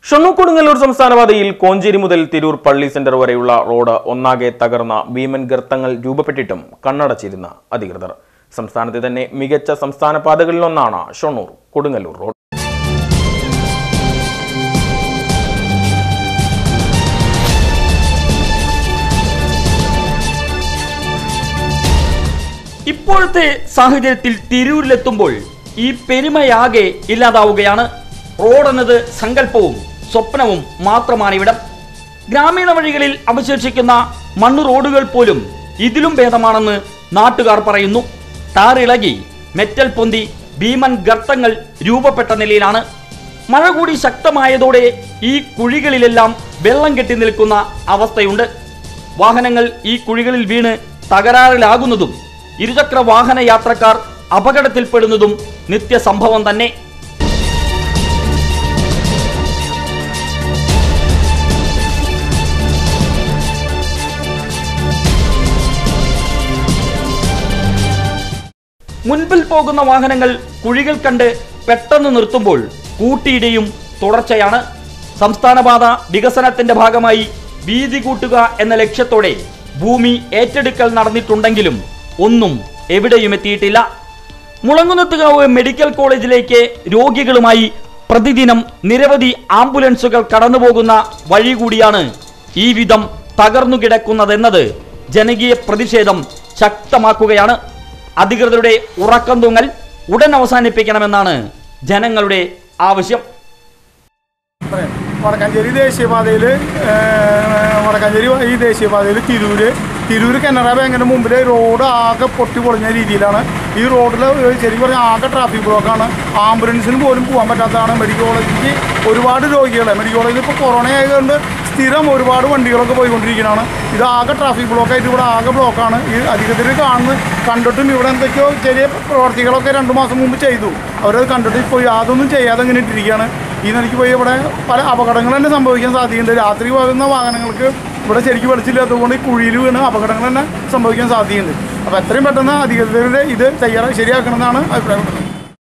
ഷണ്ണൂർ കൊടുങ്ങല്ലൂർ സംസ്ഥാന പാതയിൽ കോഞ്ചേരി മുതൽ തിരൂർ പള്ളി സെന്റർ വരെയുള്ള റോഡ് ഒന്നാകെ തകർന്ന ഭീമൻ ഗർത്തങ്ങൾ രൂപപ്പെട്ടിട്ടും കണ്ണടച്ചിരുന്ന അധികൃതർ സംസ്ഥാനത്തെ തന്നെ മികച്ച സംസ്ഥാന പാതകളിലൊന്നാണ് ഷൊണ്ണൂർ കൊടുങ്ങല്ലൂർ റോഡ് ഇപ്പോഴത്തെ സാഹചര്യത്തിൽ തിരൂരിലെത്തുമ്പോൾ ഈ പെരുമയാകെ ഇല്ലാതാവുകയാണ് റോഡെന്നത് സങ്കല്പവും സ്വപ്നവും മാത്രമാണ് ഇവിടം ഗ്രാമീണ വഴികളിൽ അവശേഷിക്കുന്ന മണ്ണ് റോഡുകൾ പോലും ഇതിലും ഭേദമാണെന്ന് നാട്ടുകാർ പറയുന്നു ടാറിളകി മെറ്റൽ പൊന്തി ഭീമൻ ഗർത്തങ്ങൾ രൂപപ്പെട്ട നിലയിലാണ് മഴ കൂടി ശക്തമായതോടെ ഈ കുഴികളിലെല്ലാം വെള്ളം കെട്ടി നിൽക്കുന്ന അവസ്ഥയുണ്ട് വാഹനങ്ങൾ ഈ കുഴികളിൽ വീണ് തകരാറിലാകുന്നതും ഇരുചക്ര വാഹന യാത്രക്കാർ അപകടത്തിൽപ്പെടുന്നതും നിത്യസംഭവം തന്നെ മുൻപിൽ പോകുന്ന വാഹനങ്ങൾ കുഴികൾ കണ്ട് പെട്ടെന്ന് നിർത്തുമ്പോൾ കൂട്ടിയിടിയും തുടർച്ചയാണ് സംസ്ഥാനപാത വികസനത്തിന്റെ ഭാഗമായി വീതി കൂട്ടുക എന്ന ലക്ഷ്യത്തോടെ ഭൂമി ഏറ്റെടുക്കൽ നടന്നിട്ടുണ്ടെങ്കിലും ഒന്നും എവിടെയും എത്തിയിട്ടില്ല മുളങ്ങുന്നത്തുകാവ് മെഡിക്കൽ കോളേജിലേക്ക് രോഗികളുമായി പ്രതിദിനം നിരവധി ആംബുലൻസുകൾ കടന്നുപോകുന്ന വഴി കൂടിയാണ് ഈ വിധം തകർന്നു കിടക്കുന്നതെന്നത് ജനകീയ പ്രതിഷേധം ശക്തമാക്കുകയാണ് അധികൃതരുടെ ഉറക്കം തൂങ്ങൽ ഉടൻ അവസാനിപ്പിക്കണമെന്നാണ് ജനങ്ങളുടെ ആവശ്യം പറയാം. വടക്കാഞ്ചേരി ദേശീയപാതയിൽ വടക്കാഞ്ചേരി ഈ ദേശീയപാതയിൽ തിരൂര് തിരൂര് കനറ ബാങ്കിൻ്റെ മുമ്പിൽ റോഡ് ആകെ പൊട്ടി പൊളിഞ്ഞ രീതിയിലാണ് ഈ റോഡിൽ ശരിക്കും പറഞ്ഞാൽ ആകെ ട്രാഫിക് ബ്ലോക്കാണ് ആംബുലൻസിന് പോലും പോകാൻ പറ്റാത്തതാണ് മെഡിക്കൽ കോളേജിലേക്ക് ഒരുപാട് രോഗികളെ മെഡിക്കൽ കോളേജിൽ ഇപ്പോൾ കൊറോണ ആയതുകൊണ്ട് സ്ഥിരം ഒരുപാട് വണ്ടികളൊക്കെ പോയിക്കൊണ്ടിരിക്കുന്നതാണ് ഇത് ആകെ ട്രാഫിക് ബ്ലോക്കായിട്ട് ഇവിടെ ആകെ ബ്ലോക്കാണ് ഈ അധികൃതർ കാണുന്ന കണ്ടിട്ടും ഇവിടെ എന്തൊക്കെയോ ചെറിയ പ്രവർത്തികളൊക്കെ രണ്ട് മാസം മുമ്പ് ചെയ്തു അവരത് കണ്ടിട്ട് ഇപ്പോൾ യാതൊന്നും ചെയ്യാതെ ഇങ്ങനെ ഇട്ടിരിക്കുകയാണ് ഈ നിലയ്ക്ക് പോയി ഇവിടെ പല അപകടങ്ങൾ തന്നെ സംഭവിക്കാൻ സാധ്യതയുണ്ട് രാത്രി പോകുന്ന വാഹനങ്ങൾക്ക് ഇവിടെ ശരിക്കും വെളിച്ചില്ലാത്തതുകൊണ്ട് ഈ കുഴിയിൽ വീണ് അപകടങ്ങൾ തന്നെ സംഭവിക്കാൻ സാധ്യതയുണ്ട് അപ്പോൾ എത്രയും പെട്ടെന്ന് അധികൃതരുടെ ഇത് തയ്യാറാ ശരിയാക്കണമെന്നാണ് അഭിപ്രായപ്പെടുന്നത്